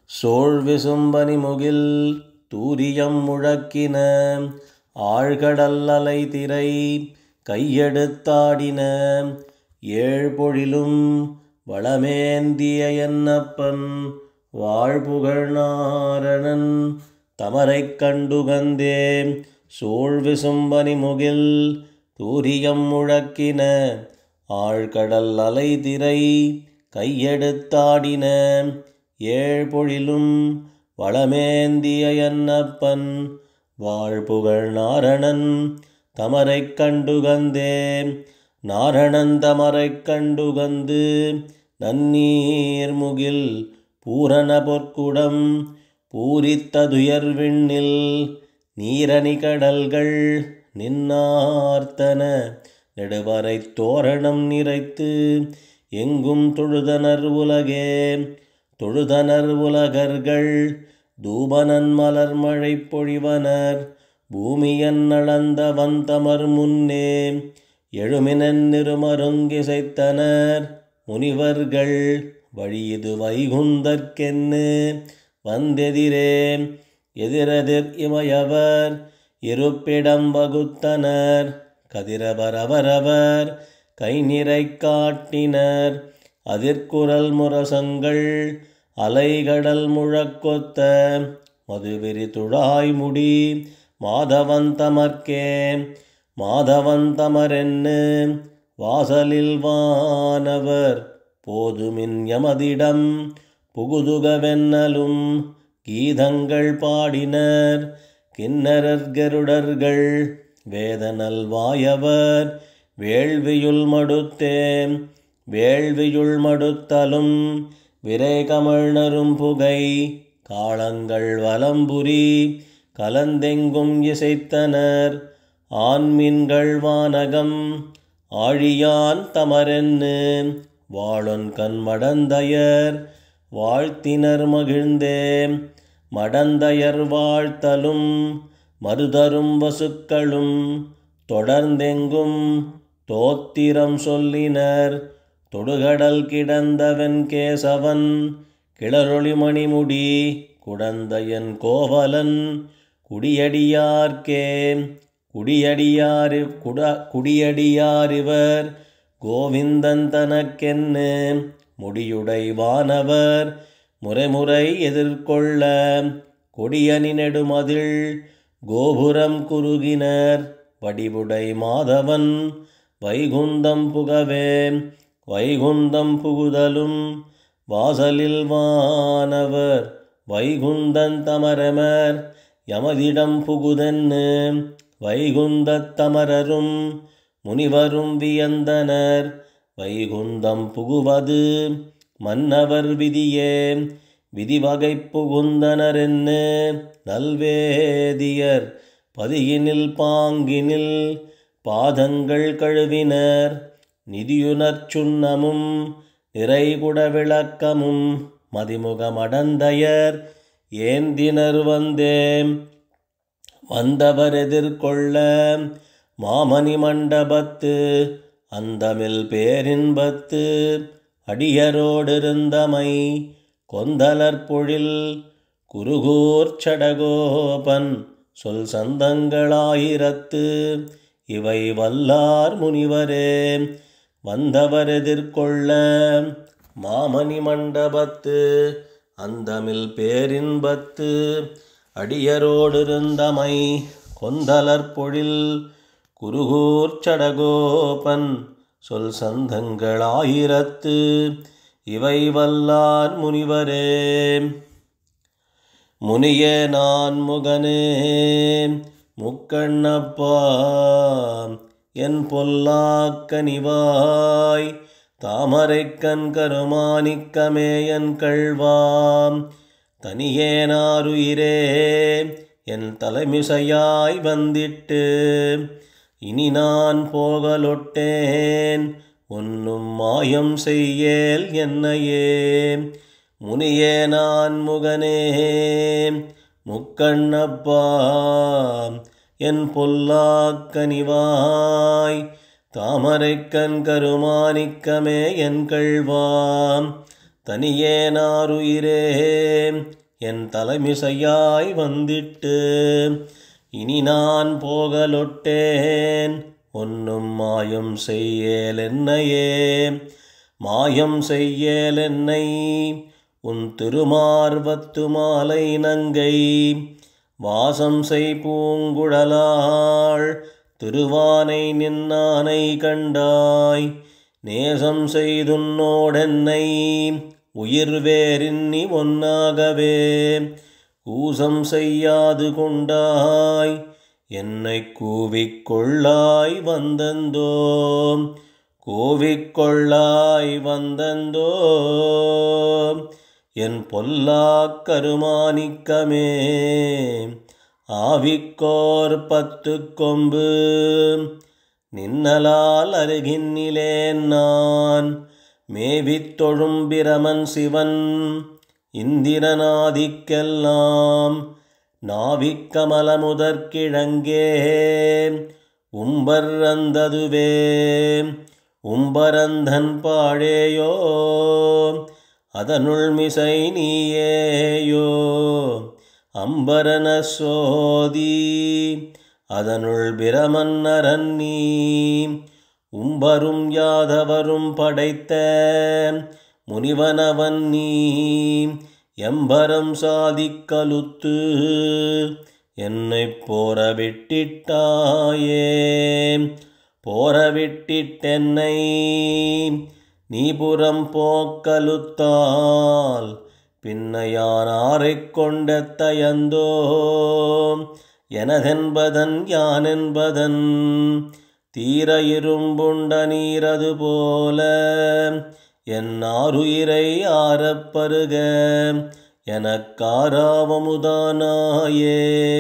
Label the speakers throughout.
Speaker 1: சோழ் விசும்பனி முகில் தூரியம் முழக்கின ஆழ்கடல் அலை திரை கையெடுத்தாடின ஏழ்பொழிலும் வளமேந்திய என்னப்பன் வாழ்புகழ் நாரணன் தமரைக் கண்டுகந்தே சோழ் விசும்பனி முகில் தூரியம் முழக்கின ஆழ்கடல் அலை திரை கையெடுத்தாடின ஏழ்பொழிலும் வளமேந்திய என்னப்பன் வாழ்புகழ் நாரணன் தமரைக் கண்டுகந்தே நாரணன் தமரைக் கண்டுகந்து நன்னீர் முகில் பூரண பொற்குடம் பூரித்ததுயர் விண்ணில் நீரணி கடல்கள் நின்னார்த்தன நெடுவரை தோரணம் நிறைத்து எங்கும் தொழுதனர் உலகே தொழுதனர் உலகர்கள் தூபனன் மலர் மழை பொழிவனர் பூமியன் அளந்த வந்தமர் முன்னே எழுமினன் நிருமருங்கிசைத்தனர் முனிவர்கள் வழியிது வைகுந்தற்கென்னு வந்தெதிரே எதிரெதிர் இமையவர் இருப்பிடம் வகுத்தனர் கதிரவர் அவரவர் கை நிறை காட்டினர் அதிர்குரல் முரசங்கள் அலைகடல் முழக்கொத்த மதுவிரி துழாய்முடி மாதவந்தமர்க்கே மாதவந்தமரென்னு வாசலில் வானவர் போதுமின் யமதிடம் புகுதுகவென்னலும் கீதங்கள் பாடினர் கிண்ணரர் கருடர்கள் வேதனல் வாயவர் வேள்வியுள் மடுத்தே வேள்வியுள் மடுத்தலும் விரை கமழ்நரும் புகை காளங்கள் வலம்புரி கலந்தெங்கும் இசைத்தனர் ஆண்மீன்கள் வானகம் ஆழியான் தமரென்னு வாழொன் கண் மடந்தையர் வாழ்த்தினர் மகிழ்ந்தே மடந்தையர் வாழ்த்தலும் மறுதரும் வசுக்களும் தொடர்ந்தெங்கும் தோத்திரம் சொல்லினர் தொடுகடல் கிடந்தவன் கேசவன் கிளரொளி மணிமுடி குடந்தையன் கோவலன் குடியடியார்க்கே குடியடியார் குட குடியடியாரிவர் கோவிந்தன் தனக்கென்னு முடியுடை வானவர் முறைமுறை எதிர்கொள்ள கொடியனி நெடுமதில் கோபுரம் குறுகினர் வடிவுடை மாதவன் வைகுந்தம் புகவே வைகுந்தம் புகுதலும் வாசலில் வானவர் வைகுந்தன் தமரமர் யமதிடம் புகுதென்னு வைகுந்தத் தமரரும் முனிவரும் வியந்தனர் வைகுந்தம் புகுவது மன்னவர் விதியே விதிவகை புகுந்தனரென்னு நல்வேதியர் பதியினில் பாங்கினில் பாதங்கள் கழுவினர் நிதியுனற் சுண்ணமும் நிறைகுட விளக்கமும் மதிமுகமடந்தையர் ஏந்தினர் வந்தேம் வந்தவர் எதிர்கொள்ள மாமணி மண்டபத்து அந்தமில் பேரின்பத்து அடியரோடிருந்தமை கொந்தலர் பொழில் குருகூர் சடகோபன் சொல் சந்தங்களாயிரத்து இவை வல்லார் முனிவரே வந்தவர் எதிர்கொள்ள மாமணி மண்டபத்து அந்தமில் பேரின்பத்து அடியரோடிருந்தமை கொந்தலர் பொழில் குருகூர் சடகோபன் சொல் சந்தங்களாயிரத்து இவை வல்லார் முனிவரே முனிய நான் முகனே முக்கண்ணப்பா என் பொல்லாக்கனிவாய் தாமரைக்கண் கருமாணிக்கமே என் கள்வாம் தனியேனாருயிரே என் தலைமிசையாய் வந்திட்டு இனி நான் போகலொட்டேன் ஒன்னும் மாயம் செய்யேல் என்னையே முனியே நான் முகனே முக்கண்ணப்பா என் பொல்லாக்கனிவாய் தாமரைக்கண் கருமாணிக்கமே என் கள்வாம் தனியேனாருயிரே என் தலைமிசையாய் வந்திட்டு இனி நான் போகலொட்டேன் ஒன்னும் மாயம் செய்யேல் என்னையே மாயம் செய்யேல் என்னை உன் திருமார்வத்து மாலை நங்கை வாசம் செய் பூங்குழலாள் திருவானை நின்னானை கண்டாய் நேசம் செய்துன்னோடென்னை உயிர் வேறின்னி ஒன்னாகவே கூசம் செய்யாது கொண்டாய் என்னை கூவிக்கொள்ளாய் வந்தந்தோ கூவிக்கொள்ளாய் வந்தந்தோ என் பொல்லாக் கருமாணிக்கமே ஆவிக்கோர் பத்து கொம்பு நின்னலால் அருகின்னிலேன் நான் மேவித் தொழும் பிரமன் சிவன் இந்திரநாதிக்கெல்லாம் நாவிக்கமலமுதற்கிழங்கே உம்பர் அந்ததுவே உம்பரந்தன் பாழேயோ அதனுள் மிசை நீயேயோ அம்பரன சோதி அதனுள் பிரமன்னரன் நீ உம்பரும் யாதவரும் படைத்த முனிவனவன் நீ எம்பரம் சாதிக்கலுத்து என்னை போர விட்டிட்டாயே போர விட்டிட்டென்னை நீ புறம் போக்கலுத்தால் பின்னையானாரைக் கொண்டெத்தையந்தோ எனதென்பதன் யானென்பதன் தீர இரும்புண்ட நீரது போல என் ஆறுயிரை ஆரப்பருக எனக்காராவமுதானாயே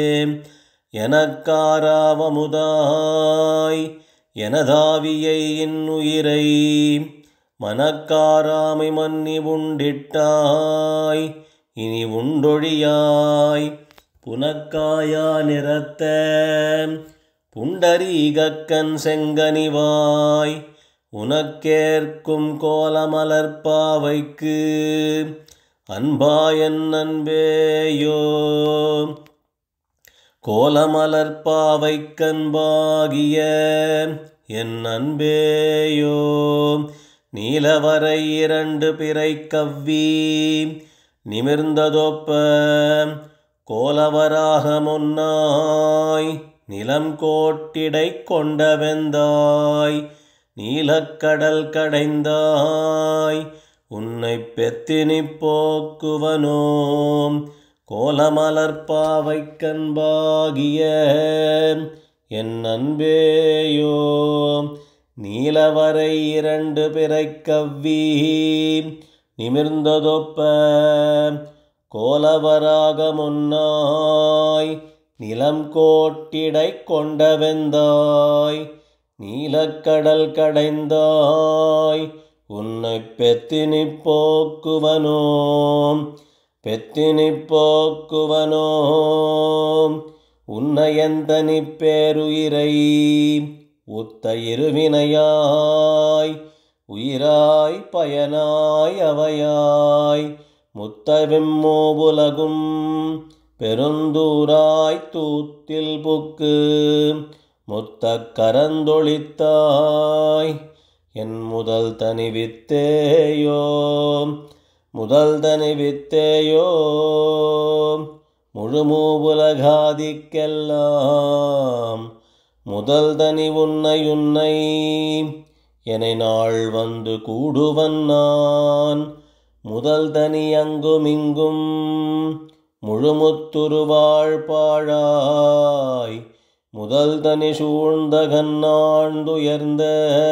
Speaker 1: எனக்காராவமுதாய் எனதாவியை இன்னுயிரை மனக்காராமை மன்னி உண்டிட்டாய் இனி உண்டொழியாய் புனக்காயா நிறத்த புண்டரீகக்கன் செங்கனிவாய் உனக்கேற்கும் கோலமலர்பாவைக்கு அன்பாயன் அன்பேயோ கோலமலர்பாவைக்கன்பாகிய என் அன்பேயோ நீலவரை இரண்டு பிறை கவ்வி நிமிர்ந்ததொப்ப கோலவராக முன்னாய் நிலம் கோட்டிடை கொண்டவெந்தாய் நீலக்கடல் கடைந்தாய் உன்னை பெத்தினி போக்குவனோம் கோலமலர்பாவைக்கன்பாகிய என் அன்பேயோ நீலவரை இரண்டு பிறை கவ்வி நிமிர்ந்ததொப்ப கோலவராக முன்னாய் நிலம் கோட்டிடை கொண்டவெந்தாய் நீலக்கடல் கடைந்தாய் உன்னை பெத்தினி போக்குவனோம் பெத்தினி போக்குவனோம் உன்னையந்தனி பேருயிரை உத்த இருவினையாய் உயிராய் பயனாய் அவையாய் முத்தவிம்மோபுலகும் பெருந்தூராய் தூத்தில் புக்கு முத்த கரந்தொழித்தாய் என் முதல் தனி வித்தேயோ முதல் தனி வித்தேயோ முழுமூவுலகாதிக்கெல்லாம் முதல் தனி உன்னை உன்னை என்னை நாள் வந்து கூடுவன் நான் முதல் தனி அங்குமிங்கும் முழுமுத்துருவாழ் பாழாய் முதல் தனி சூழ்ந்த கண்ணாண்டுயர்ந்த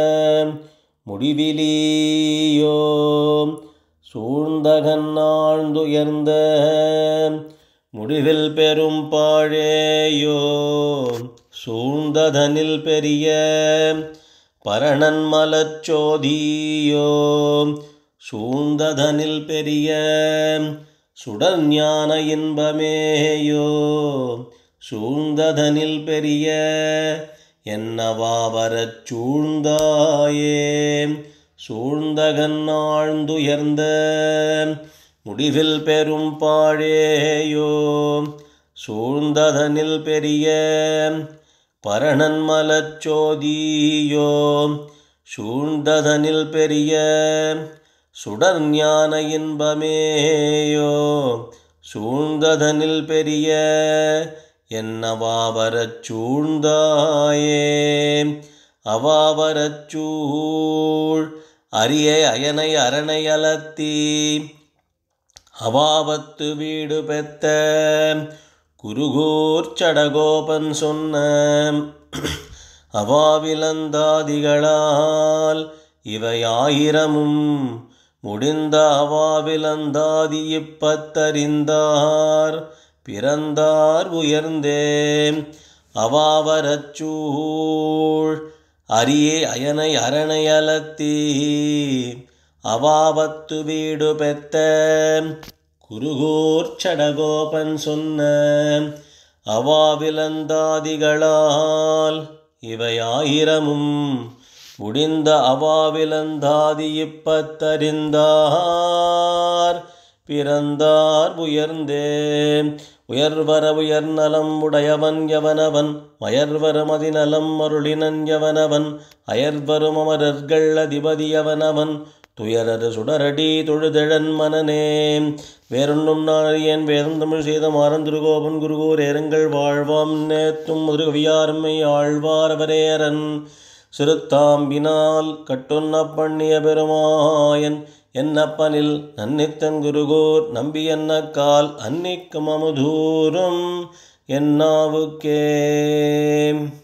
Speaker 1: முடிவிலியோ சூழ்ந்த கண்ணாண்டுயர்ந்த முடிவில் பெரும் பாழேயோ சூழ்ந்ததனில் பெரிய பரணன் மலச்சோதியோ சூழ்ந்ததனில் பெரிய சுடர் ஞான இன்பமேயோ சூழ்ந்ததனில் பெரிய என்னவா வரச் சூழ்ந்தாயே சூழ்ந்தகன்னாழ்ந்துயர்ந்த முடிவில் பெரும் பாழேயோ சூழ்ந்ததனில் பெரிய பரணன் மலச்சோதியோ சூழ்ந்ததனில் பெரிய சுடர் ஞான இன்பமேயோ சூழ்ந்ததனில் பெரிய என்னவாவரச் சூழ்ந்தாயே அவாவரச் சூழ் அரிய அயனை அரணை அலத்தி அவாவத்து வீடு பெத்த குருகூர் சடகோபன் சொன்ன அவாவிலந்தாதிகளால் இவை ஆயிரமும் முடிந்த அவாவிலந்தாதி இப்பத்தறிந்தார் பிறந்தார் உயர்ந்தே அவாவரச் சூழ் அரியே அயனை அரணை அலத்தி அவாவத்து வீடு பெத்த குருகூர் சடகோபன் சொன்ன அவாவிலந்தாதிகளால் இவை ஆயிரமும் முடிந்த அவாவிலந்தாதி இப்பத்தறிந்தார் பிறந்தார் உயர்ந்தே உயர்வர உயர்நலம் உடையவன் எவனவன் மயர்வரும் அதிநலம் அருளினன் எவனவன் அயர்வரும் அமரர்கள் அதிபதியவனவன் துயரது சுடரடி தொழுதழன் மனநே வேறொன்றும் நாரியன் வேதம் தமிழ் செய்த மாறன் திருகோபன் குருகூர் ஏரங்கள் வாழ்வாம் நேத்தும் முருகவியாருமை ஆழ்வார் அவரேரன் சிறுத்தாம்பினால் கட்டுண்ண பண்ணிய பெருமாயன் என்னப்பனில் நன்னித்தன் குருகூர் நம்பி என்ன கால் அன்னிக்கும் அமுதூரும் என்னாவுக்கே